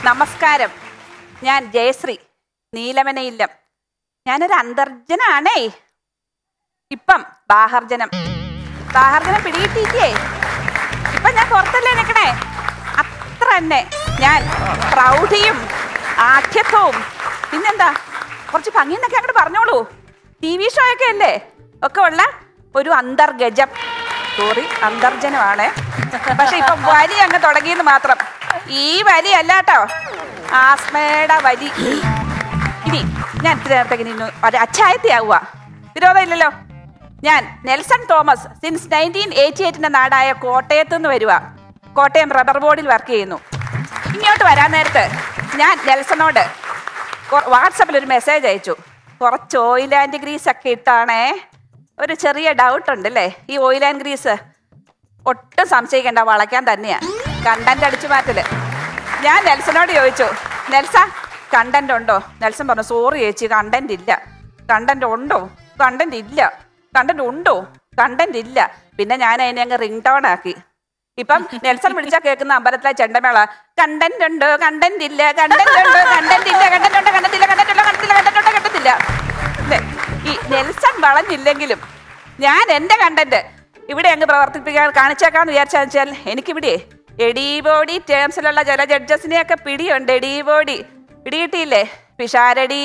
നമസ്കാരം ഞാൻ ജയശ്രീ നീലമനയില്ലം ഞാനൊരു അന്തർജനാണേ ഇപ്പം ബാഹർജനം ബാഹർജനം പിടികിട്ടിയിട്ടേ ഇപ്പൊ ഞാൻ പുറത്തല്ലേ നിൽക്കണേ അത്ര തന്നെ ഞാൻ പ്രൗഢിയും ആഠ്യത്വവും പിന്നെന്താ കുറച്ച് ഭംഗിന്നൊക്കെ അങ്ങോട്ട് പറഞ്ഞോളൂ ടി വി ഷോ ഒക്കെ അല്ലേ ഒക്കെ ഉള്ള ഒരു അന്തർഗജം സോറി അന്തർജനമാണ് പക്ഷെ ഇപ്പൊ വലി അങ്ങ് തുടങ്ങിയെന്ന് മാത്രം ഈ വലി അല്ല കേട്ടോ ആസ്മയുടെ വലി ഇനി ഞാൻ ഇത്തിരി നേരത്തേക്ക് ഇനി ഒരു അച്ചായത്തിയാവുക വിരോധം ഇല്ലല്ലോ ഞാൻ Nelson Thomas since nineteen eighty എയ്റ്റിന്റെ നാടായ കോട്ടയത്ത് നിന്ന് വരുക കോട്ടയം റബ്ബർ ബോർഡിൽ വർക്ക് ചെയ്യുന്നു ഇങ്ങോട്ട് വരാൻ നേരത്ത് ഞാൻ നെൽസണോട് കൊ- വാട്സപ്പിൽ ഒരു മെസ്സേജ് അയച്ചു കുറച്ച് ഓയിൽ ആൻഡ് ഗ്രീസ് ഒക്കെ ഇട്ടാണേ ഒരു ചെറിയ ഡൗട്ട് ഉണ്ട് അല്ലേ ഈ ഓയിൽ ആൻഡ് ഗ്രീസ് ഒട്ടും സംശയിക്കണ്ട വളയ്ക്കാൻ തന്നെയാ കണ്ടന്റ് അടിച്ചു മാറ്റല് ഞാൻ നെൽസനോട് ചോദിച്ചു നെൽസ കണ്ടന്റ് ഉണ്ടോ നെൽസൺ പറഞ്ഞു സോറി ചേച്ചി കണ്ടന്റ് ഇല്ല കണ്ടന്റ് ഉണ്ടോ കണ്ടന്റ് ഇല്ല കണ്ടന്റ് ഉണ്ടോ കണ്ടന്റ് ഇല്ല പിന്നെ ഞാൻ അതിനെ അങ്ങ് റിംഗ് ടോൺ ആക്കി ഇപ്പം നെൽസൺ വിളിച്ചാൽ കേൾക്കുന്ന അമ്പലത്തിലെ ചെണ്ടമേള കണ്ടന്റ് ഉണ്ട് കണ്ടന്റ് ഇല്ല കണ്ടന്റ് ഉണ്ട് കണ്ടന്റ് ഇല്ല കണ്ടന്റ് ഉണ്ട് കണ്ടന്റ് ഇല്ല കണ്ടന്റ് ഉണ്ടോ കണ്ടത്തില്ല കണ്ടന്റ് ഉണ്ടോ കണ്ടത്തില്ല അല്ലേ ഈ നെൽസൺ വളഞ്ഞില്ലെങ്കിലും ഞാൻ എൻ്റെ കണ്ടന്റ് ഇവിടെ അങ്ങ് പ്രവർത്തിപ്പിക്കാൻ കാണിച്ചേക്കാന്ന് വിചാരിച്ചാൽ വെച്ചാൽ എനിക്കിവിടെ എടീബോഡി ടേംസിലുള്ള ചില ജഡ്ജസിനെയൊക്കെ പിടിയുണ്ട് എടീബോഡി പിടികിട്ടിയില്ലേ പിഷാരടി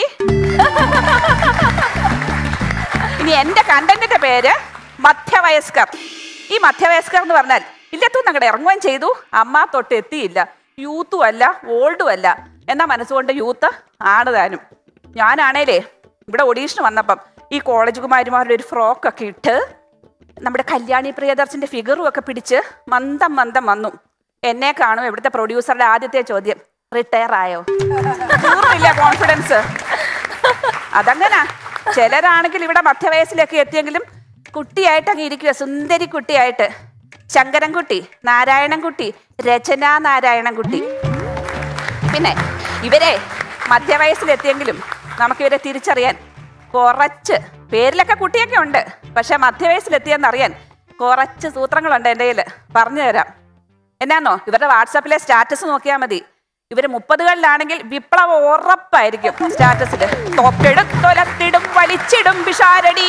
ഇനി എന്റെ കണ്ടന്റിന്റെ പേര് മധ്യവയസ്കർ ഈ മധ്യവയസ്കർ എന്ന് പറഞ്ഞാൽ ഇല്ലത്തുനിന്ന് അങ്ങോട്ട് ഇറങ്ങുകയും ചെയ്തു അമ്മ തൊട്ട് എത്തിയില്ല യൂത്തും അല്ല ഓൾഡും അല്ല എന്നാ മനസ്സുകൊണ്ട് യൂത്ത് ആണ് താനും ഞാനാണേലേ ഇവിടെ ഒഡീഷന് വന്നപ്പം ഈ കോളേജ് കുമാരിമാരുടെ ഒരു ഫ്രോക്ക് ഒക്കെ ഇട്ട് നമ്മുടെ കല്യാണി പ്രിയദർശന്റെ ഫിഗറും ഒക്കെ പിടിച്ച് മന്ദം മന്ദം വന്നു എന്നെ കാണും ഇവിടുത്തെ പ്രൊഡ്യൂസറുടെ ആദ്യത്തെ ചോദ്യം റിട്ടയർ ആയോ തീർന്നില്ല കോൺഫിഡൻസ് അതങ്ങനാ ചിലരാണെങ്കിൽ ഇവിടെ മധ്യവയസ്സിലൊക്കെ എത്തിയെങ്കിലും കുട്ടിയായിട്ടൊക്കെ ഇരിക്കുക സുന്ദരി കുട്ടിയായിട്ട് ശങ്കരൻകുട്ടി നാരായണൻകുട്ടി രചനാ നാരായണൻകുട്ടി പിന്നെ ഇവരെ മധ്യവയസ്സിലെത്തിയെങ്കിലും നമുക്കിവരെ തിരിച്ചറിയാൻ കുറച്ച് പേരിലൊക്കെ കുട്ടിയൊക്കെ ഉണ്ട് പക്ഷെ മധ്യവയസ്സിലെത്തിയെന്നറിയാൻ കുറച്ച് സൂത്രങ്ങളുണ്ട് എൻ്റെ കയ്യിൽ പറഞ്ഞു തരാം എന്നാന്നോ ഇവരുടെ വാട്സാപ്പിലെ സ്റ്റാറ്റസ് നോക്കിയാൽ മതി ഇവര് മുപ്പതുകളിലാണെങ്കിൽ വിപ്ലവം ഉറപ്പായിരിക്കും സ്റ്റാറ്റസിൽ തൊപ്പിടും തൊലത്തിടും വലിച്ചിടും പിഷാരടി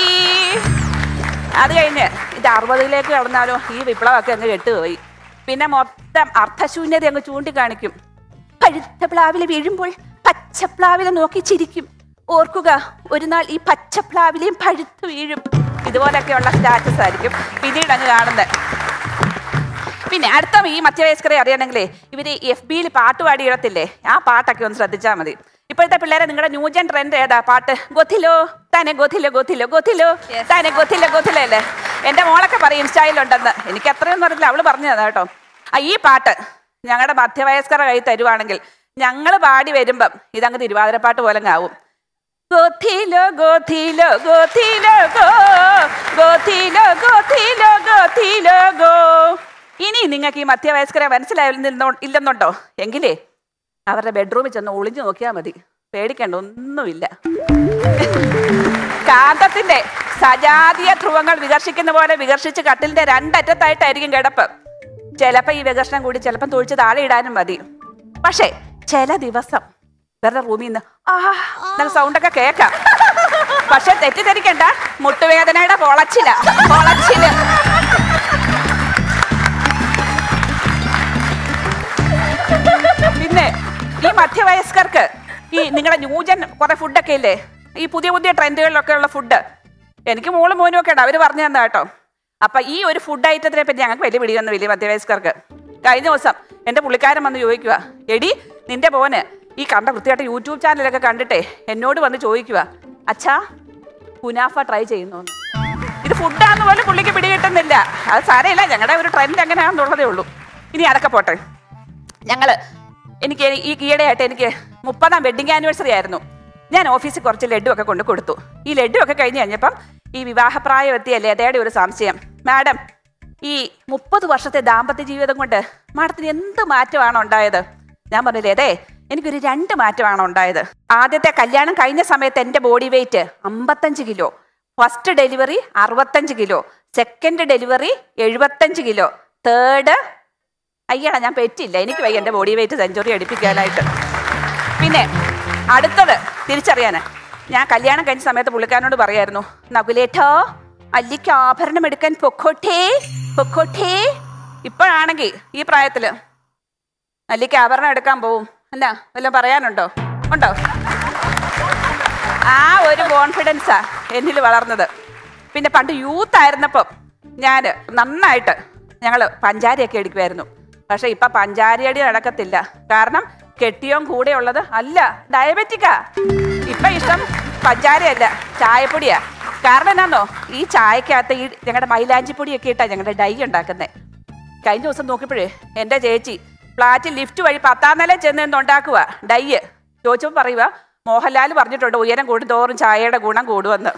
അത് കഴിഞ്ഞ് ഇത് അറുപതിലേക്ക് കടന്നാലോ ഈ വിപ്ലവമൊക്കെ അങ്ങ് കെട്ടുപോയി പിന്നെ മൊത്തം അർത്ഥശൂന്യത അങ്ങ് ചൂണ്ടിക്കാണിക്കും പഴുത്ത പ്ലാവിൽ വീഴുമ്പോൾ പച്ചപ്ലാവിലെ നോക്കി ചിരിക്കും ഓർക്കുക ഒരു നാൾ ഈ പച്ചപ്ലാവിലെയും പഴുത്ത് വീഴും ഇതുപോലൊക്കെയുള്ള സ്റ്റാറ്റസ് ആയിരിക്കും പിന്നീട് അങ്ങ് കാണുന്നത് പിന്നെ അടുത്ത ഈ മധ്യവയസ്കരെ അറിയണമെങ്കിലേ ഇവര് എഫ് ബിയിൽ പാട്ട് പാടി ഇടത്തില്ലേ ആ പാട്ടൊക്കെ ഒന്ന് ശ്രദ്ധിച്ചാൽ മതി ഇപ്പോഴത്തെ പിള്ളേരെ നിങ്ങളുടെ ന്യൂജൻ ട്രെൻഡ് ഏതാ പാട്ട് ഗൊത്തിലോ തന്നെ ഗൊത്തിലോ ഗൊത്തിലോ ഗൊത്തിലോ തന്നെ ഗൊത്തിലോ ഗൊത്തിലോ അല്ലേ എന്റെ മോളൊക്കെ പറയും ഇൻസ്റ്റൈലുണ്ടെന്ന് എനിക്ക് അത്രയൊന്നും അറിയില്ല അവള് പറഞ്ഞു തന്നാ കേട്ടോ ആ ഈ പാട്ട് ഞങ്ങളുടെ മധ്യവയസ്കരുടെ കൈ തരുവാണെങ്കിൽ ഞങ്ങൾ പാടി വരുമ്പം ഇതങ്ങ് തിരുവാതിരപ്പാട്ട് പോലെ അങ്ങ് ആവും ഗോഥിലോ ഗോഥിലോ ഗോഥിലോ ഗോ ഗോഥിലോ ഗോഥിലോ ഗോഥിലോ ഗോ ഇനി നിങ്ങൾക്ക് ഈ മധ്യവയസ്കരെ മനസ്സിലായിരുന്നോ ഇല്ലെന്നുണ്ടോ എങ്കിലേ അവരുടെ ബെഡ്റൂമിൽ ചെന്ന് ഒളിഞ്ഞു നോക്കിയാൽ മതി പേടിക്കണ്ട ഒന്നുമില്ല കാന്തത്തിന്റെ സജാതീയ ധ്രുവങ്ങൾ വികർഷിക്കുന്ന പോലെ വികർഷിച്ച് കട്ടിലിന്റെ രണ്ടറ്റത്തായിട്ടായിരിക്കും കിടപ്പ് ചിലപ്പോ ഈ വികർഷണം കൂടി ചിലപ്പം തൊഴിച്ച് താഴെ ഇടാനും മതി പക്ഷേ ചില ദിവസം ഇവരുടെ റൂമിൽ നിന്ന് ആ സൗണ്ടൊക്കെ കേക്കാം പക്ഷെ തെറ്റിദ്ധരിക്കണ്ട മുട്ടുവേദനയുടെ പൊളച്ചില പൊളച്ചില് പിന്നെ ഈ മധ്യവയസ്കർക്ക് ഈ നിങ്ങളുടെ ന്യൂജൻ കുറെ ഫുഡൊക്കെ ഇല്ലേ ഈ പുതിയ പുതിയ ട്രെൻഡുകളിലൊക്കെ ഉള്ള ഫുഡ് എനിക്ക് മോളും മോനും ഒക്കെ ഉണ്ട് അവര് പറഞ്ഞു തന്നാ കേട്ടോ അപ്പൊ ഈ ഒരു ഫുഡ് ഐറ്റത്തിനെ പറ്റി ഞങ്ങൾക്ക് വലിയ പിടിയൊന്നും വലിയ മധ്യവയസ്കർക്ക് കഴിഞ്ഞ ദിവസം എന്റെ പുള്ളിക്കാരൻ വന്ന് ചോദിക്കുക എടി നിന്റെ മോന് ഈ കണ്ട വൃത്തിയായിട്ട് യൂട്യൂബ് ചാനലൊക്കെ കണ്ടിട്ടേ എന്നോട് വന്ന് ചോദിക്കുക അച്ഛാ കുനാഫ ട്രൈ ചെയ്യുന്നു ഇത് ഫുഡാന്ന് പോലും പുള്ളിക്ക് പിടികിട്ടുന്നില്ല അത് സാരമില്ല ഞങ്ങളുടെ ഒരു ട്രെൻഡ് എങ്ങനെയാണെന്നുള്ളതേ ഉള്ളൂ ഇനി അതൊക്കെ പോട്ടെ ഞങ്ങള് എനിക്ക് ഈ ഈയിടെയായിട്ട് എനിക്ക് മുപ്പതാം വെഡിങ് ആനിവേഴ്സറി ആയിരുന്നു ഞാൻ ഓഫീസിൽ കുറച്ച് ലഡു ഒക്കെ കൊണ്ട് കൊടുത്തു ഈ ലഡു ഒക്കെ കഴിഞ്ഞ് കഴിഞ്ഞപ്പം ഈ വിവാഹപ്രായം എത്തിയ ലതയുടെ ഒരു സംശയം മാഡം ഈ മുപ്പത് വർഷത്തെ ദാമ്പത്യ ജീവിതം കൊണ്ട് മാഡത്തിന് എന്ത് മാറ്റമാണ് ഉണ്ടായത് ഞാൻ പറഞ്ഞില്ലേ അതെ എനിക്കൊരു രണ്ട് മാറ്റമാണ് ഉണ്ടായത് ആദ്യത്തെ കല്യാണം കഴിഞ്ഞ സമയത്ത് എൻ്റെ ബോഡി വെയിറ്റ് അമ്പത്തഞ്ച് കിലോ ഫസ്റ്റ് ഡെലിവറി അറുപത്തഞ്ച് കിലോ സെക്കൻഡ് ഡെലിവറി എഴുപത്തഞ്ച് കിലോ തേർഡ് അയ്യടാ ഞാൻ പെറ്റില്ല എനിക്ക് വയ്യ എൻ്റെ ബോഡി വെയിറ്റ് സെഞ്ചുറി അടിപ്പിക്കാനായിട്ട് പിന്നെ അടുത്തത് തിരിച്ചറിയാന് ഞാൻ കല്യാണം കഴിഞ്ഞ സമയത്ത് പുള്ളിക്കാരനോട് പറയായിരുന്നു നകുലേട്ടോ അല്ലിക്ക് ആഭരണം എടുക്കാൻ പൊക്കോട്ടേ പൊക്കോട്ടേ ഇപ്പോഴാണെങ്കിൽ ഈ പ്രായത്തില് അല്ലിക്ക് ആഭരണം എടുക്കാൻ പോവും എന്നാ വല്ലതും പറയാനുണ്ടോ ഉണ്ടോ ആ ഒരു കോൺഫിഡൻസാ എന്നിൽ വളർന്നത് പിന്നെ പണ്ട് യൂത്ത് ആയിരുന്നപ്പം ഞാൻ നന്നായിട്ട് ഞങ്ങൾ പഞ്ചാരിയൊക്കെ എടുക്കുമായിരുന്നു പക്ഷെ ഇപ്പൊ പഞ്ചാരിയടി നടക്കത്തില്ല കാരണം കെട്ടിയോൻ കൂടെ ഉള്ളത് അല്ല ഡയബറ്റിക്കാ ഇപ്പൊ ഇഷ്ടം പഞ്ചാരയല്ല ചായപ്പൊടിയാ കാരണം എന്നാന്നോ ഈ ചായക്കകത്ത് ഈ ഞങ്ങളുടെ മൈലാഞ്ചിപ്പൊടിയൊക്കെ ഇട്ടാ ഞങ്ങളുടെ ഡൈ ഉണ്ടാക്കുന്നത് കഴിഞ്ഞ ദിവസം നോക്കിയപ്പോഴേ എൻ്റെ ചേച്ചി ഫ്ലാറ്റിൽ ലിഫ്റ്റ് വഴി പത്താം നില ചെന്ന് നിന്ന് ഉണ്ടാക്കുക ഡയ്യ് ചോദിച്ചപ്പോൾ പറയുക മോഹൻലാൽ പറഞ്ഞിട്ടുണ്ട് ഉയരം കൂടുന്തോറും ചായയുടെ ഗുണം കൂടുമെന്ന്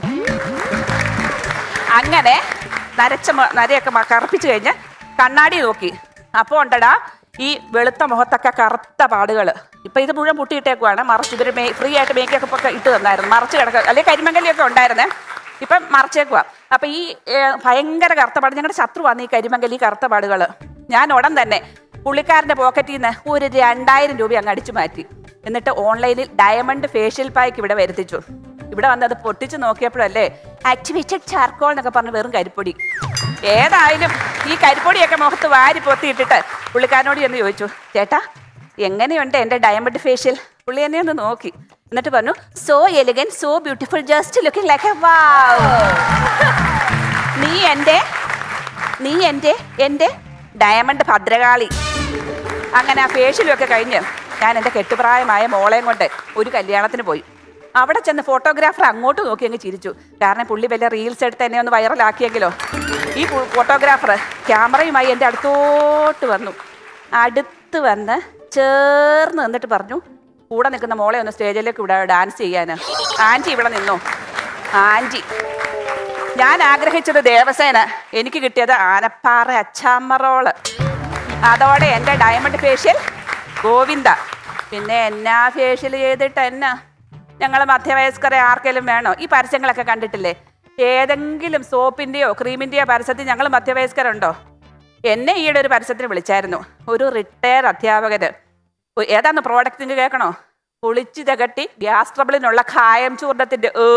അങ്ങനെ നരച്ച മ- നരയൊക്കെ മ- കറുപ്പിച്ച് കഴിഞ്ഞ് കണ്ണാടി നോക്കി അപ്പോൾ ഉണ്ടടാ ഈ വെളുത്ത മുഖത്തൊക്കെ കറുത്ത പാടുകൾ ഇപ്പൊ ഇത് മുഴുവൻ പൊട്ടിയിട്ടേക്കുവാണ് മറച്ച് ഇവര് മേ ഫ്രീ ആയിട്ട് മേക്കപ്പ് ഒക്കെ ഇട്ട് തന്നായിരുന്നു മറച്ച് കിടക്കുക അല്ലെങ്കിൽ കരിമങ്കലിയൊക്കെ ഉണ്ടായിരുന്നേ ഇപ്പം മറച്ചേക്കുവാ അപ്പൊ ഈ ഏ, ഭയങ്കര കറുത്ത പാട് ഞങ്ങളുടെ ശത്രുവാണ് ഈ കരിമങ്കലി കറുത്ത പാടുകൾ ഞാൻ ഉടൻ തന്നെ പുള്ളിക്കാരന്റെ പോക്കറ്റിൽ നിന്ന് ഒരു രണ്ടായിരം രൂപ അങ്ങ് അടിച്ചു മാറ്റി എന്നിട്ട് ഓൺലൈനിൽ ഡയമണ്ട് ഫേഷ്യൽ പാക്ക് ഇവിടെ വരുത്തിച്ചു ഇവിടെ വന്ന് അത് പൊട്ടിച്ച് നോക്കിയപ്പോഴല്ലേ ആക്ടിവേറ്റഡ് ചാർക്കോൾ എന്നൊക്കെ പറഞ്ഞ് വെറും കരിപ്പൊടി ഏതായാലും ഈ കരിപ്പൊടിയൊക്കെ മുഖത്ത് വാരി പൊത്തിയിട്ടിട്ട് പുള്ളിക്കാരനോട് ചെന്ന് ചോദിച്ചു ചേട്ടാ എങ്ങനെയുണ്ട് എൻ്റെ ഡയമണ്ട് ഫേഷ്യൽ പുള്ളി എന്നെ ഒന്ന് നോക്കി എന്നിട്ട് പറഞ്ഞു so elegant so beautiful just looking like a wow നീ എൻ്റെ നീ എൻ്റെ എൻ്റെ ഡയമണ്ട് ഭദ്രകാളി അങ്ങനെ ആ ഫേഷ്യലും ഒക്കെ കഴിഞ്ഞ് ഞാൻ എൻ്റെ കെട്ടുപ്രായമായ മോളെയും കൊണ്ട് ഒരു കല്യാണത്തിന് പോയി അവിടെ ചെന്ന് ഫോട്ടോഗ്രാഫർ അങ്ങോട്ട് നോക്കി അങ്ങ് ചിരിച്ചു കാരണം പുള്ളി വല്ല റീൽസ് എടുത്ത് എന്നെ ഒന്ന് വൈറലാക്കിയെങ്കിലോ ഈ ഫോട്ടോഗ്രാഫർ ക്യാമറയുമായി എൻ്റെ അടുത്തോട്ട് വന്നു അടുത്ത് വന്ന് ചേർന്ന് നിന്നിട്ട് പറഞ്ഞു കൂടെ നിൽക്കുന്ന മോളെ ഒന്ന് സ്റ്റേജിലേക്ക് ഇവിടെ ഡാൻസ് ചെയ്യാൻ ആൻറ്റി ഇവിടെ നിന്നു ആൻറ്റി ഞാൻ ആഗ്രഹിച്ചത് ദേവസേന എനിക്ക് കിട്ടിയത് ആനപ്പാറ അച്ചാമ്മറോള് അതോടെ എൻ്റെ ഡയമണ്ട് ഫേഷ്യൽ ഗോവിന്ദ പിന്നെ എന്നാ ഫേഷ്യൽ ചെയ്തിട്ട് എന്നാ ഞങ്ങൾ മധ്യവയസ്കരെ ആർക്കെങ്കിലും വേണോ ഈ പരസ്യങ്ങളൊക്കെ കണ്ടിട്ടില്ലേ ഏതെങ്കിലും സോപ്പിൻ്റെയോ ക്രീമിൻ്റെയോ പരസ്യത്തിൽ ഞങ്ങൾ മധ്യവയസ്കരുണ്ടോ എന്നെ ഈയിടെ ഒരു പരസ്യത്തിന് വിളിച്ചായിരുന്നു ഒരു റിട്ടയർ അധ്യാപകര് ഒ- ഏതാന്ന് പ്രോഡക്റ്റിന് കേൾക്കണോ പുളിച്ചു തകട്ടി ഗ്യാസ് ട്രബിളിനുള്ള കായം ചൂർണത്തിന്റെ ഏ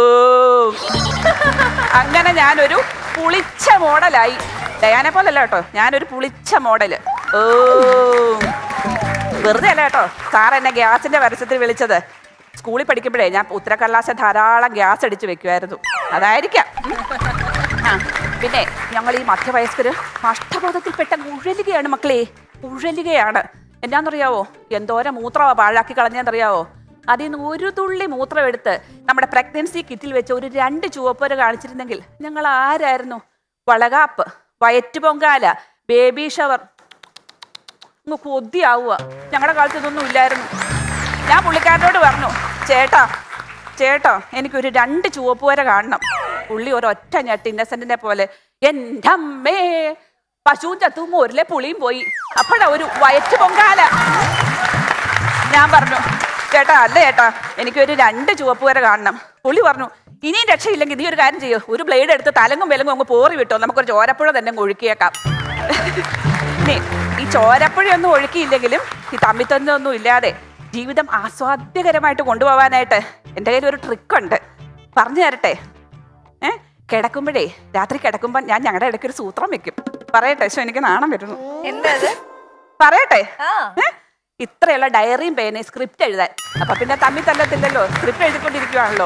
അങ്ങനെ ഞാനൊരു പുളിച്ച മോഡലായി ഡയാനെ പോലല്ല കേട്ടോ ഞാനൊരു പുളിച്ച മോഡല് ഓ വെറുതെ അല്ല കേട്ടോ സാർ എന്നെ ഗ്യാസിന്റെ പരസ്യത്തിൽ വിളിച്ചത് സ്കൂളിൽ പഠിക്കുമ്പോഴേ ഞാൻ ഉത്തരക്കടലാസ ധാരാളം ഗ്യാസ് അടിച്ച് വെക്കുമായിരുന്നു അതായിരിക്കാം ആ പിന്നെ ഞങ്ങൾ ഈ മധ്യവയസ്കര് അഷ്ടബോധത്തിൽപ്പെട്ട ഉഴലുകയാണ് മക്കളെ ഉഴലുകയാണ് എന്നാന്നറിയാവോ എന്തോരം മൂത്രമാ പാഴാക്കി കളഞ്ഞെന്നറിയാവോ അതിൽ നിന്ന് ഒരു തുള്ളി മൂത്രം എടുത്ത് നമ്മുടെ പ്രഗ്നൻസി കിറ്റിൽ വെച്ച് ഒരു രണ്ട് ചുവപ്പുര കാണിച്ചിരുന്നെങ്കിൽ ഞങ്ങൾ ആരായിരുന്നു വളകാപ്പ് വയറ്റ് പൊങ്കാല ബേബി ഷവർ അങ്ങ് കൊതിയാവുക ഞങ്ങളുടെ കാലത്ത് ഇതൊന്നും ഇല്ലായിരുന്നു ഞാൻ പുള്ളിക്കാരനോട് പറഞ്ഞു ചേട്ടാ ചേട്ടാ എനിക്കൊരു രണ്ട് ചുവപ്പ് വരെ കാണണം പുള്ളി ഒരൊറ്റ ഞെട്ട് ഇന്നസെന്റിനെ പോലെ എൻ്റെ അമ്മേ പശുവും ചത്തും ഒരിലെ പുളിയും പോയി അപ്പോഴാ ഒരു വയറ്റ് പൊങ്കാല ഞാൻ പറഞ്ഞു ചേട്ടാ അല്ല ചേട്ടാ എനിക്കൊരു രണ്ട് ചുവപ്പ് വരെ കാണണം പുള്ളി പറഞ്ഞു ഇനിയും രക്ഷയില്ലെങ്കിൽ നീ ഒരു കാര്യം ചെയ്യോ ഒരു ബ്ലേഡ് എടുത്ത് തലങ്ങും വിലങ്ങും അങ്ങ് പോറി വിട്ടോ നമുക്കൊരു ചോരപ്പുഴ തന്നെ അങ്ങ് ഒഴുക്കിയേക്കാം നീ ഈ ചോരപ്പുഴയൊന്നും ഒഴുക്കിയില്ലെങ്കിലും ഈ തമ്മിത്തൊന്നൊന്നും ഇല്ലാതെ ജീവിതം ആസ്വാദ്യകരമായിട്ട് കൊണ്ടുപോകാനായിട്ട് എൻ്റെ കയ്യിൽ ഒരു ട്രിക്കുണ്ട് പറഞ്ഞു തരട്ടെ ഏ കിടക്കുമ്പോഴേ രാത്രി കിടക്കുമ്പോൾ ഞാൻ ഞങ്ങളുടെ ഇടയ്ക്ക് ഒരു സൂത്രം വെക്കും പറയട്ടെ ശോ എനിക്ക് നാണം വരുന്നു എന്താ അത് പറയട്ടെ ആ ഏ? ഇത്രയുള്ള ഡയറിയും പേനയും സ്ക്രിപ്റ്റ് എഴുതാൻ അപ്പൊ പിന്നെ തമ്മിൽ തല്ലത്തില്ലല്ലോ സ്ക്രിപ്റ്റ് എഴുതിക്കൊണ്ടിരിക്കുവാണല്ലോ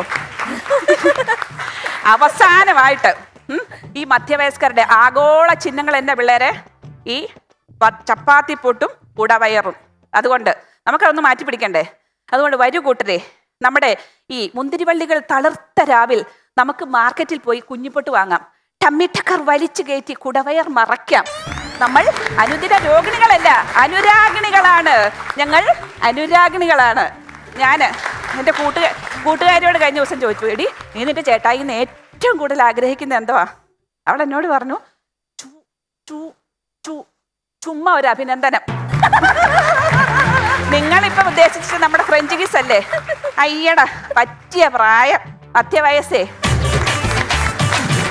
അവസാനമായിട്ട് ഉം, ഈ മധ്യവയസ്കരുടെ ആഗോള ചിഹ്നങ്ങൾ എന്നെ പിള്ളേരെ ഈ പ- ചപ്പാത്തി പൊട്ടും കുടവയറും അതുകൊണ്ട് നമുക്കതൊന്ന് മാറ്റി പിടിക്കണ്ടേ അതുകൊണ്ട് വരൂ കൂട്ടരെ നമ്മുടെ ഈ മുന്തിരിവള്ളികൾ തളിർത്ത രാവിൽ നമുക്ക് മാർക്കറ്റിൽ പോയി കുഞ്ഞിപ്പൊട്ട് വാങ്ങാം ടമ്മിട്ടക്കർ വലിച്ചു കയറ്റി കുടവയർ മറയ്ക്കാം നമ്മൾ അനുദിന രോഗിണികളല്ല അനുരാഗിണികളാണ് ഞങ്ങൾ അനുരാഗിണികളാണ് ഞാൻ എൻ്റെ കൂട്ടുകാർ കൂട്ടുകാരിയോട് കഴിഞ്ഞ ദിവസം ചോദിച്ചു എടി നീ നിന്റെ ചേട്ടായിന്ന് ഏറ്റവും കൂടുതൽ ആഗ്രഹിക്കുന്നത് എന്തുവാ അവൾ എന്നോട് പറഞ്ഞു ചു ചു ചു ചുമ്മാ ഒരു അഭിനന്ദനം നിങ്ങളിപ്പൊ ഉദ്ദേശിച്ചത് നമ്മുടെ ഫ്രഞ്ച് കിസ് അല്ലേ അയ്യടാ പറ്റിയ പ്രായം മധ്യവയസ്സേ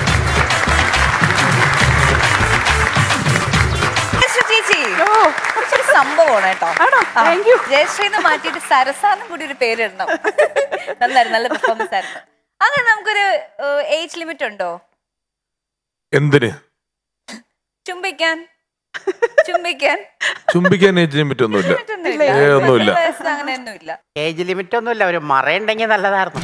ചേച്ചി ഓ ഒരു സംഭവമാണ് കേട്ടോ ആണോ? ആ, Thank you. ജയശ്രീന്ന് മാറ്റിയിട്ട് സരസാന്നും കൂടി ഒരു പേരിടണം നന്നായിരുന്നു നല്ല പെർഫോമൻസ് ആയിരുന്നു അങ്ങനെ നമുക്കൊരു ഏജ് ലിമിറ്റ് ഉണ്ടോ എന്തിന് ചുംബിക്കാൻ ചുംബിക്കാൻ ചുംബിക്കാൻ ഏജ് ലിമിറ്റ് ഒന്നുമില്ല ഒന്നുമില്ല. ഏ, ഒന്നുമില്ല. പത്ത് വയസ്സ് അങ്ങനെയൊന്നുമില്ല ഏജ് ലിമിറ്റ് ഒന്നുമില്ല ഒരു മറയുണ്ടെങ്കിൽ നല്ലതായിരുന്നു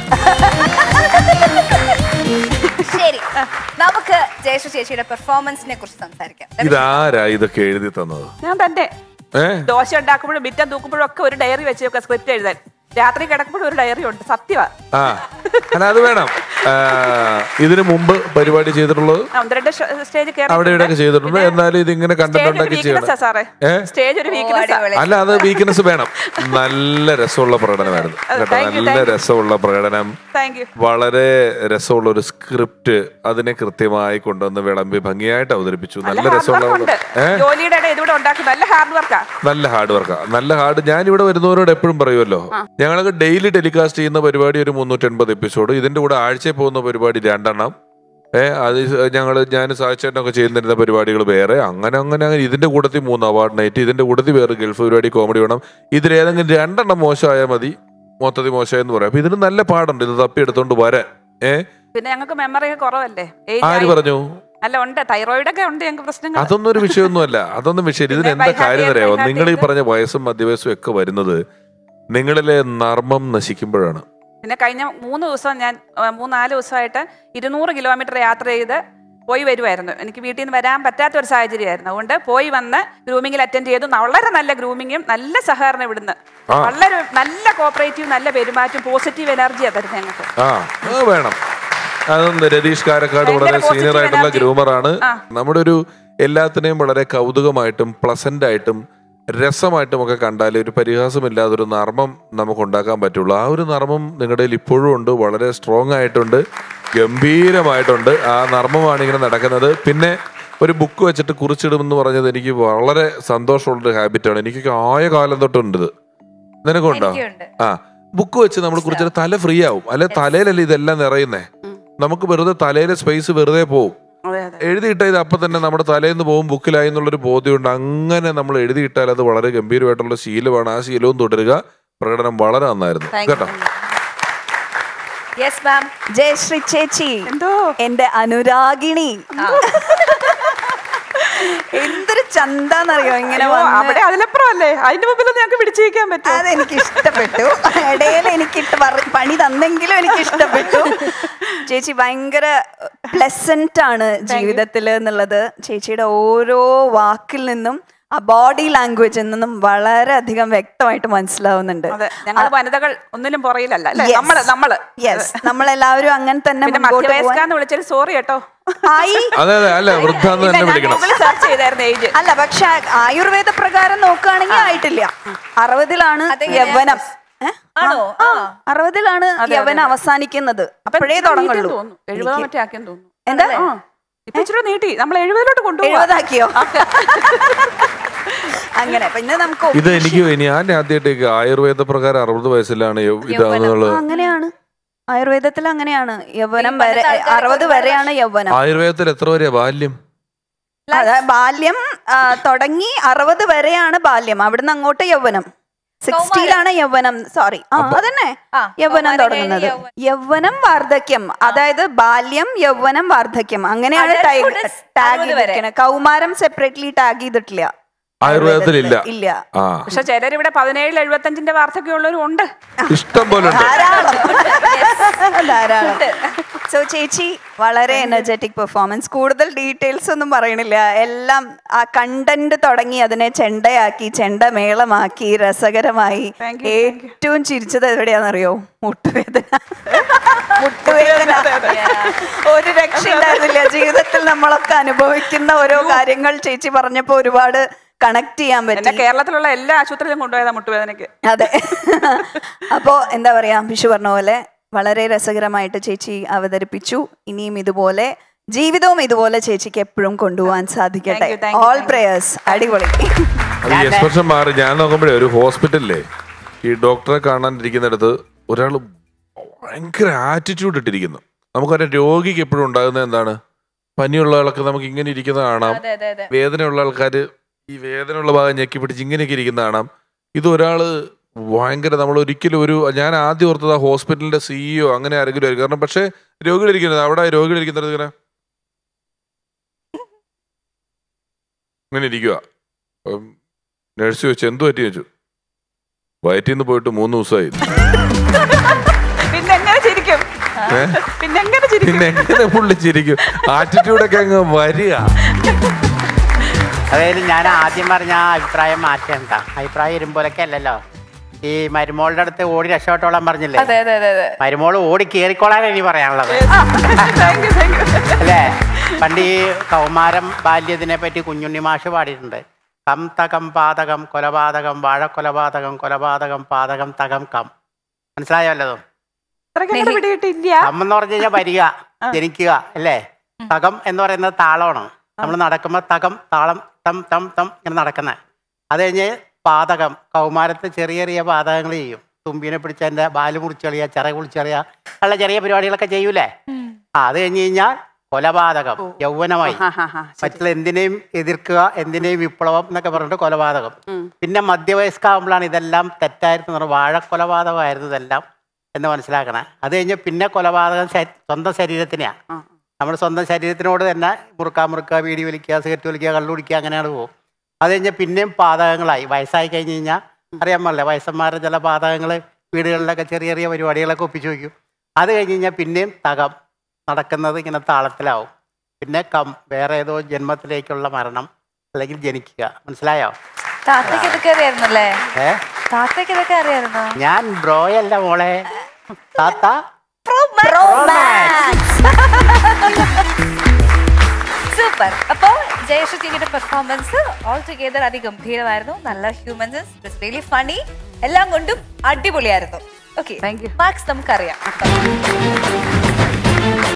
ശരി നമുക്ക് ജയശ്രീ ചേച്ചിയുടെ പെർഫോമൻസിനെ കുറിച്ച് സംസാരിക്കാം ഇതാരാ ഇതൊക്കെ എഴുതി തന്നത് ഞാൻ തന്നെ ഏ ദോശ ഉണ്ടാക്കുമ്പോഴും ബിറ്റം തൂക്കുമ്പോഴും ഒക്കെ ഒരു ഡയറി വെച്ച് വെക്കുക സ്ക്രിപ്റ്റ് എഴുതാൻ രാത്രി കിടക്കുമ്പോഴും ഒരു ഡയറി ഉണ്ട് സത്യമാ ആ അല്ല അത് വേണം ആ, ഇതിനു മുമ്പ് പരിപാടി ചെയ്തിട്ടുള്ളത് ആ, ഒന്ന് രണ്ട് സ്റ്റേജ് അവിടെ ഇവിടെയൊക്കെ ചെയ്തിട്ടുണ്ട് എന്നാലും ഇതിങ്ങനെ കണ്ടന്റ് ഉണ്ടാക്കി ചെയ്യണം സാറേ ഏ? സ്റ്റേജ് ഒരു വീക്ക്നെസ് അടിപൊളി. അല്ല അത് വീക്ക്നെസ് വേണം നല്ല രസമുള്ള പ്രകടനമായിരുന്നു കേട്ടോ thank you, നല്ല thank you. രസമുള്ള പ്രകടനം താങ്ക് യു വളരെ രസമുള്ള ഒരു സ്ക്രിപ്റ്റ് അതിനെ കൃത്യമായി കൊണ്ടുവന്ന് വിളമ്പി ഭംഗിയായിട്ട് അവതരിപ്പിച്ചു നല്ല നല്ല ഹാർഡ് രസമുള്ള വർക്ക് ഉണ്ട് ഏ ജോലിയുടെ ഇടയിൽ ഇതിവിടെ ഉണ്ടാക്കും നല്ല ഹാർഡ് വർക്കാ നല്ല ഹാർഡ് വർക്കാ നല്ല ഹാർഡ് ഞാൻ ഇവിടെ വരുന്നവരോട് എപ്പോഴും പറയുമല്ലോ ഞങ്ങൾക്ക് ഡെയിലി ടെലികാസ്റ്റ് ചെയ്യുന്ന പരിപാടി ഒരു മുന്നൂറ്റി എൺപത് എപ്പിസോഡ് ഇതിന്റെ കൂടെ ആഴ്ചയിൽ പോകുന്ന പരിപാടി രണ്ടെണ്ണം ഏ അത് ഞങ്ങൾ ഞാൻ സാഹചര്യമൊക്കെ ചെയ്യുന്നിരുന്ന പരിപാടികൾ വേറെ അങ്ങനെ അങ്ങനെ അങ്ങനെ ഇതിന്റെ കൂട്ടത്തിൽ മൂന്ന് അവാർഡ് നൈറ്റ് ഇതിന്റെ കൂട്ടത്തിൽ വേറെ ഗൾഫ് പരിപാടി കോമഡി വേണം ഇതിലേതെങ്കിലും രണ്ടെണ്ണം മോശമായാൽ മതി മൊത്തത്തിൽ മോശമായെന്ന് പറയാം അപ്പൊ ഇതിന് നല്ല പാടുണ്ട് ഇത് തപ്പിയെടുത്തോണ്ട് വരാൻ ഏ പിന്നെ ഞങ്ങൾക്ക് മെമ്മറി ഒക്കെ കുറവല്ലേ Age ആര് ആയി. പറഞ്ഞു അല്ല ഉണ്ട് തൈറോയിഡ് ഒക്കെ ഉണ്ട് ഞങ്ങൾക്ക് പ്രശ്നങ്ങൾ അതൊന്നും ഒരു വിഷയമൊന്നുമല്ല അതൊന്നും വിഷയം ഇതിന് പിന്നെ എന്താ by heart കാര്യം ചെയ്ത് അറിയാമോ by heart നിങ്ങൾ ഈ ചെയ്ത് പറഞ്ഞ വയസ്സും മധ്യവയസ്സും ഒക്കെ വരുന്നത് നിങ്ങളിലെ നർമ്മം നശിക്കുമ്പോഴാണ് പിന്നെ കഴിഞ്ഞ മൂന്ന് ദിവസം ഞാൻ ആ, മൂന്നാല് ദിവസമായിട്ട് ഇരുന്നൂറ് കിലോമീറ്റർ യാത്ര ചെയ്ത് പോയി വരുമായിരുന്നു എനിക്ക് വീട്ടിൽ നിന്ന് വരാൻ പറ്റാത്ത ഒരു സാഹചര്യമായിരുന്നു അതുകൊണ്ട് പോയി വന്ന് ഗ്രൂമിങ്ങിൽ അറ്റൻഡ് ചെയ്തു വളരെ നല്ല ഗ്രൂമിങ്ങും നല്ല സഹകരണം ഇവിടുന്ന് ആ. വളരെ നല്ല കോപ്പറേറ്റീവ് നല്ല പെരുമാറ്റം പോസിറ്റീവ് എനർജിയാണ് തരുന്നത് ഞങ്ങൾക്ക് ആ അത് വേണം അതൊന്ന് രതീഷ് കാരക്കാട് ഭയങ്കര വളരെ positive സീനിയർ ആയിട്ടുള്ള energy. ഗ്രൂമറാണ് ആ. നമ്മുടെ ഒരു എല്ലാത്തിനെയും വളരെ കൗതുകമായിട്ടും പ്ലസന്റ് ആയിട്ടും രസമായിട്ടും ഒക്കെ കണ്ടാൽ ഒരു പരിഹാസമില്ലാതെ ഒരു നർമ്മം നമുക്ക് ഉണ്ടാക്കാൻ പറ്റുള്ളൂ ആ ഒരു നർമ്മം നിങ്ങളുടെ കയ്യിൽ ഇപ്പോഴും ഉണ്ട് വളരെ സ്ട്രോങ് ആയിട്ടുണ്ട് ഗംഭീരമായിട്ടുണ്ട് ആ നർമ്മമാണ് ഇങ്ങനെ നടക്കുന്നത് പിന്നെ ഒരു ബുക്ക് വെച്ചിട്ട് കുറിച്ചിടുമെന്ന് പറഞ്ഞത് എനിക്ക് വളരെ സന്തോഷമുള്ളൊരു ഹാബിറ്റാണ് എനിക്കൊക്കെ ആയ കാലം തൊട്ടുണ്ട് ഇത് നിനക്കുണ്ടോ എനിക്കുണ്ട് ആ ബുക്ക് വെച്ച് നമ്മൾ കുറിച്ചിട്ട് തല ഫ്രീ ആവും അല്ലെ തലയിലല്ലേ ഇതെല്ലാം നിറയുന്നേ നമുക്ക് വെറുതെ തലയിലെ സ്പേസ് വെറുതെ പോവും അതെ അതെ എഴുതിയിട്ട ഇത് അപ്പം തന്നെ നമ്മുടെ തലയിൽ നിന്ന് പോകും ബുക്കിലായി എന്നുള്ളൊരു ബോധ്യമുണ്ട് അങ്ങനെ നമ്മൾ എഴുതിയിട്ടാൽ അത് വളരെ ഗംഭീരമായിട്ടുള്ള ശീലമാണ് ആ ശീലവും തുടരുക പ്രകടനം വളരെ നന്നായിരുന്നു Thank you. കേട്ടോ യെസ് മാം ജയശ്രീ ചേച്ചി എന്തോ എന്റെ അനുരാഗിണി എന്തൊരു ചന്താന്നറിയോ ഇങ്ങനെ അയ്യോ, വന്ന് അവിടെ അതിലപ്പുറം അല്ലേ അതിന്റെ മുമ്പിൽ ഞങ്ങൾക്ക് പിടിച്ചു വയ്ക്കാൻ പറ്റും അതെനിക്ക് ഇഷ്ടപ്പെട്ടു ഇടയിൽ എനിക്ക് ഇട്ട് പറ- പണി തന്നെങ്കിലും എനിക്ക് ഇഷ്ടപ്പെട്ടു ചേച്ചി ഭയങ്കര പ്ലസന്റ് ആണ് ജീവിതത്തിൽ എന്നുള്ളത് ചേച്ചിയുടെ ഓരോ വാക്കിൽ നിന്നും ആ ബോഡി ലാംഗ്വേജിൽ നിന്നും വളരെയധികം വ്യക്തമായിട്ട് മനസ്സിലാവുന്നുണ്ട് അതെ ഞങ്ങൾ വനിതകൾ ഒന്നിനും പുറയിലല്ല അല്ലേ Yes. നമ്മള് നമ്മള് യെസ് നമ്മളെല്ലാവരും അങ്ങനെ തന്നെ പിന്നെ മുൻപോട്ട് പോവാൻ മധ്യവയസ്കാന്ന് വിളിച്ചാൽ സോറി കേട്ടോ ആയി അതെ അതെ അല്ല വൃദ്ധ എന്ന് തന്നെ വിളിക്കണം സെർച്ച് ചെയ്തായിരുന്നു ഏജ് അല്ല പക്ഷെ ആയുർവേദ പ്രകാരം നോക്കുകയാണെങ്കിൽ ആയിട്ടില്ല അറുപതിലാണ് അതെങ്ങനെയാ? യൗവനം ഏ? ആണോ? ആ, ആ. അറുപതിലാണ് അതെ, യൗവനം അതെ. അവസാനിക്കുന്നത് അപ്പൊ അപ്പോഴേ ഇച്ചിരി തുടങ്ങുള്ളൂ നീട്ടിയെന്ന് തോന്നുന്നു. എഴുപതാം മറ്റേ ആക്കിയെന്ന് തോന്നുന്നു എന്താ ആ. ഇപ്പൊ ഇച്ചിരി നീട്ടി നമ്മൾ എഴുപതിലോട്ട് കൊണ്ടുപോകാം എഴുപതാക്കിയോ അങ്ങനെ പിന്നെ നമുക്ക് ഇത് എനിക്ക് ഞാൻ ആദ്യമായിട്ട് ആയുർവേദ പ്രകാരം അറുപത് വയസ്സിലാണ് യൗ- ആ, ഇതാണെന്നുള്ളത് അങ്ങനെയാണ് ആയുർവേദത്തിൽ അങ്ങനെയാണ് യൗവനം ഈ പണ്ടത്തെ വരെ ആൾക്കാരൊക്കെ അറുപത് ഒരുപാട് വരെയാണ് യൗവനം ആയുർവേദത്തിൽ എത്ര വരെയാ ബാല്യം അതാ ബാല്യം ആ, തുടങ്ങി അറുപത് വരെയാണ് ബാല്യം അവിടുന്ന് അങ്ങോട്ട് യൗവനം സിക്സ്റ്റിയിലാണ് യൗവനം സോറി ആ അതന്നെ ആ, യൗവനം കൗമാരം തുടങ്ങുന്നത് കഴിഞ്ഞ് യൗവനം. യൗവനം വാർദ്ധക്യം അതായത് ബാല്യം യൗവനം വാർദ്ധക്യം അങ്ങനെയാണ് Adulthood is ടാഗ് അറുപത് വരെ. ചെയ്തിരിക്കുന്നത് കൗമാരം സെപ്പറേറ്റ്ലി ടാഗ് ചെയ്തിട്ടില്ല ആയുർവേദത്തിൽ ഇല്ല ഇല്ല ആ പക്ഷെ ചിലർ ഇവിടെ പതിനേഴിൽ എഴുപത്തഞ്ചിന്റെ വാർദ്ധക്യമുള്ളവരും ഉണ്ട് ഇഷ്ടം പോലെ ഉണ്ട് ധാരാളം ധാരാളം സോ ചേച്ചി വളരെ എനർജറ്റിക് പെർഫോമൻസ് കൂടുതൽ ഡീറ്റെയിൽസ് ഒന്നും പറയണില്ല എല്ലാം ആ കണ്ടന്റ് തുടങ്ങി അതിനെ ചെണ്ടയാക്കി ചെണ്ട മേളമാക്കി രസകരമായി Thank you, ഏറ്റവും ചിരിച്ചത് എവിടെയാണെന്നറിയോ മുട്ടുവേദന മുട്ടുവേദന ഒരു രക്ഷ ഉണ്ടായിരുന്നില്ല ജീവിതത്തിൽ നമ്മളൊക്കെ അനുഭവിക്കുന്ന ഓരോ കാര്യങ്ങൾ ചേച്ചി പറഞ്ഞപ്പോ ഒരുപാട് കണക്ട് ചെയ്യാൻ എന്നെ പറ്റി കേരളത്തിലുള്ള എല്ലാ ആശുപത്രിയിലും കൊണ്ടുപോയതാ മുട്ടുവേദനയ്ക്ക് അതെ അപ്പോ എന്താ പറയാ വിഷു പറഞ്ഞ പോലെ വളരെ രസകരമായിട്ട് ചേച്ചി അവതരിപ്പിച്ചു ഇനിയും ഇതുപോലെ ജീവിതവും ഇതുപോലെ ചേച്ചിക്ക് എപ്പോഴും കൊണ്ടുപോകാൻ സാധിക്കട്ടെ Thank you, thank you, all thank you. Prayers അടിപൊളി അത് ഈ എക്സ്പ്രഷൻ മാറി ഞാൻ നോക്കുമ്പോഴേ ഒരു ഹോസ്പിറ്റലിലെ ഈ ഡോക്ടറെ കാണാനിരിക്കുന്നിടത്ത് ഒരാൾ ഭയങ്കര ആറ്റിറ്റ്യൂഡ് ഇട്ടിരിക്കുന്നു നമുക്കറിയാം രോഗിക്ക് എപ്പോഴും ഉണ്ടാകുന്നത് എന്താണ് പനിയുള്ള ആളൊക്കെ നമുക്ക് ഇങ്ങനെ ഇരിക്കുന്നത് കാണാം അതെ അതെ അതെ വേദനയുള്ള ആൾക്കാർ ഈ വേദനയുള്ള ഭാഗം ഞെക്കി പിടിച്ച് ഇങ്ങനെയൊക്കെ ഇരിക്കുന്ന കാണാം ഇത് ഒരാള് ഭയങ്കര നമ്മൾ ഒരിക്കലും ഒരു ഞാൻ ആദ്യം ഓർത്തത് ആ ഹോസ്പിറ്റലിന്റെ സിഇഒ അങ്ങനെ ആരെങ്കിലും ആയിരിക്കും കാരണം പക്ഷേ രോഗികളിരിക്കുന്നത് അവിടെ രോഗികളിരിക്കുന്നത് ഇങ്ങനെ ഇങ്ങനെ ഇരിക്കുക നഴ്സ് ചോദിച്ചു എന്തു പറ്റി ചോദിച്ചു വയറ്റിൽ നിന്ന് പോയിട്ട് മൂന്ന് ദിവസമായി പിന്നെ എങ്ങനെ ചിരിക്കും ഏ? പിന്നെ എങ്ങനെ ചിരിക്കും പിന്നെ എങ്ങനെ പുള്ളി ചിരിക്കും ആറ്റിറ്റ്യൂഡൊക്കെ അങ്ങ് വരിക അതായത് ഞാൻ ആദ്യം പറഞ്ഞ ആ അഭിപ്രായം മാറ്റണ്ട അഭിപ്രായം ഇരുമ്പോലൊക്കെ അല്ലല്ലോ ഈ മരുമോളുടെ അടുത്ത് ഓടി രക്ഷപ്പെട്ടോളാൻ പറഞ്ഞില്ലേ അതെ അതെ അതെ അതെ മരുമോള് ഓടി കേറിക്കോളാൻ ഇനി പറയാനുള്ളത് താങ്ക് യു താങ്ക് യു അല്ലേ പണ്ട് ഈ കൗമാരം ബാല്യത്തിനെ പറ്റി കുഞ്ഞുണ്ണി മാഷ് പാടിയിട്ടുണ്ട് കം തകം പാതകം കൊലപാതകം വാഴക്കൊലപാതകം കൊലപാതകം പാതകം തകം കം മനസ്സിലായോ വല്ലതും അത്രയ്ക്ക് പിടികിട്ടില്ല കം എന്ന് പറഞ്ഞു കഴിഞ്ഞാൽ വരിക ജനിക്കുക അല്ലേ തകം എന്ന് പറയുന്നത് താളമാണ് നമ്മൾ നടക്കുമ്പോൾ തകം താളം തം തം തം ഇങ്ങനെ നടക്കുന്നത് അത് കഴിഞ്ഞ് പാതകം കൗമാരത്ത് ചെറിയ ചെറിയ പാതകങ്ങൾ ചെയ്യും തുമ്പിനെ പിടിച്ചതിൻ്റെ ബാല് മുറിച്ചെറിയുക ചിറ കുളിച്ചെറിയുക ഉള്ള ചെറിയ പരിപാടികളൊക്കെ ചെയ്യൂലേ ആ അത് കഴിഞ്ഞ് കഴിഞ്ഞാൽ കൊലപാതകം യൗവനമായി ആ, ആ, ആ, ശരി. മറ്റുള്ള എന്തിനേയും എതിർക്കുക എന്തിനേയും വിപ്ലവം എന്നൊക്കെ പറഞ്ഞിട്ട് കൊലപാതകം പിന്നെ മധ്യവയസ്കാവുമ്പോഴാണ് ഇതെല്ലാം തെറ്റായിരുന്നു പറഞ്ഞത് വാഴക്കൊലപാതകമായിരുന്നു ഇതെല്ലാം എന്ന് മനസ്സിലാക്കണേ അത് കഴിഞ്ഞ് പിന്നെ കൊലപാതകം ശ- സ്വന്തം ശരീരത്തിനെയാണ് ആ. നമ്മൾ സ്വന്തം ശരീരത്തിനോട് തന്നെ മുറുക്കാൻ മുറുക്കുക വീടി വലിക്കുക സിഗരറ്റ് വലിക്കുക കള്ളു കുടിക്കുക അങ്ങനെയാണ് പോകും അത് കഴിഞ്ഞ് പിന്നെയും പാതകങ്ങളായി വയസ്സായി കഴിഞ്ഞ് കഴിഞ്ഞാൽ അറിയാൻ പാടില്ല വയസ്സന്മാരുടെ ചില പാതകങ്ങൾ വീടുകളിലൊക്കെ ചെറിയ ചെറിയ പരിപാടികളൊക്കെ ഒപ്പിച്ചു വയ്ക്കും അത് കഴിഞ്ഞ് കഴിഞ്ഞാൽ പിന്നെയും തകം നടക്കുന്നത് ഇങ്ങനെ താളത്തിലാവും പിന്നെ കം വേറെ ഏതോ ജന്മത്തിലേക്കുള്ള മരണം അല്ലെങ്കിൽ ജനിക്കുക മനസ്സിലായോ താത്തയ്ക്ക് ഇതൊക്കെ അറിയായിരുന്നല്ലേ ഏ താത്തയ്ക്ക് ഇതൊക്കെ അറിയായിരുന്നോ ഞാൻ ബ്രോയല്ല മോളെ താത്ത സൂപ്പർ അപ്പോ ജയശ്രീ ചേച്ചിയുടെ പെർഫോമൻസ് ഓൾ ടുഗെദർ അതിഗംഭീരമായിരുന്നു നല്ല ഹ്യൂമൻസ് റിയലി ഫണി എല്ലാം കൊണ്ടും അടിപൊളിയായിരുന്നു ഓക്കെ Thank you. മാർക്സ് നമുക്കറിയാം